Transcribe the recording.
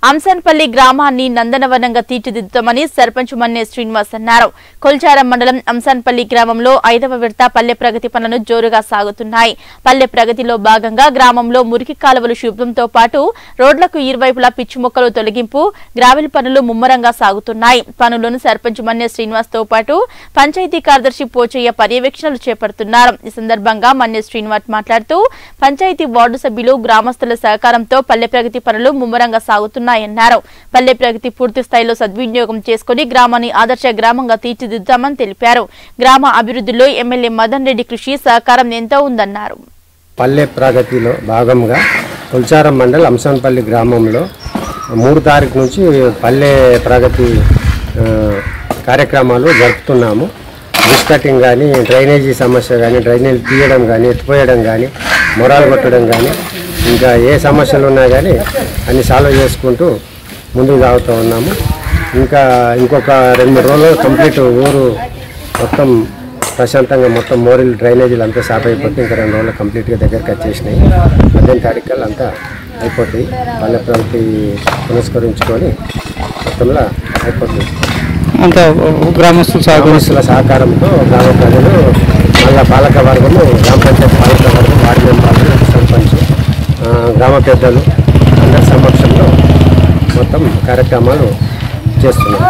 అంసన్పల్లి గ్రామాన్ని నందనవనంగా తీర్చిదిద్దుతామని సర్పంచ్ మన్నే శ్రీనివాస్ అన్నారు కొల్చారం మండలం అంసన్పల్లి గ్రామంలో ఐదవ విడత పల్లె ప్రగతి పనులు జోరుగా సాగుతున్నాయి పల్లె ప్రగతిలో భాగంగా గ్రామంలో మురికి కాలువలు శుభ్రంతో పాటు రోడ్లకు ఇరువైపులా పిచ్చి మొక్కలు తొలగింపు గ్రావెల్ పనులు ముమ్మరంగా సాగుతున్నాయి పనులను సర్పంచ్ మన్నే శ్రీనివాస్ తో పాటు పంచాయతీ కార్యదర్శి పోచయ్య పర్యవేక్షణలు చేపడుతున్నారు ఈ సందర్భంగా మన్నే శ్రీనివాస్ మాట్లాడుతూ పంచాయతీ వార్డు సభ్యులు గ్రామస్తుల సహకారంతో పల్లె ప్రగతి పనులు ముమ్మరంగా సాగుతున్నాయన్నారు పల్లె ప్రగతి పూర్తి స్థాయిలో సద్వినియోగం చేసుకుని గ్రామాన్ని ఆదర్శ గ్రామంగా తీర్చిదిద్దామని తెలిపారు గ్రామ అభివృద్ధిలో ఎమ్మెల్యే మదన్ రెడ్డి కృషి సహకారం ఎంతో ఉందన్నారు పల్లె ప్రగతిలో భాగంగా తుల్చారం మండల్ అంశంపల్లి గ్రామంలో మూడు తారీఖు నుంచి పల్లె ప్రగతి ఆ, కార్యక్రమాలు జరుపుతున్నాము బుష్ కటింగ్ కానీ డ్రైనేజీ సమస్య కానీ డ్రైనేజ్ తీయడం కానీ ఎత్తిపోయడం కానీ మొరాలు కొట్టడం కానీ ఇంకా ఏ సమస్యలు ఉన్నా కానీ అన్ని సాల్వ్ చేసుకుంటూ ముందుకు సాగుతూ ఉన్నాము ఇంకా ఇంకొక రెండు మూడు రోజులు కంప్లీట్ ఊరు మొత్తం ప్రశాంతంగా మొత్తం మోరీలు డ్రైనేజీలు అంతా సాఫ్ అయిపోతే ఇంకా రెండు రోజులు కంప్లీట్గా దగ్గరికి వచ్చేసినాయి పద్దెనిమిది తారీఖులు అంతా అయిపోతాయి పల్లె ప్రగతి పునస్కరించుకొని మొత్తంలో అయిపోతుంది అంతా గ్రామస్తులు సాగు గ్రామస్తుల సహకారంతో గ్రామ ప్రజలు మళ్ళా పాలక వర్గము గ్రామ పంచాయతీ పాలక వర్గం వార్డు మెంబర్లు సర్పంచ్ ఆ, గ్రామ పెద్దలు అందరి సమక్షంలో మొత్తం కార్యక్రమాలు చేస్తున్నాం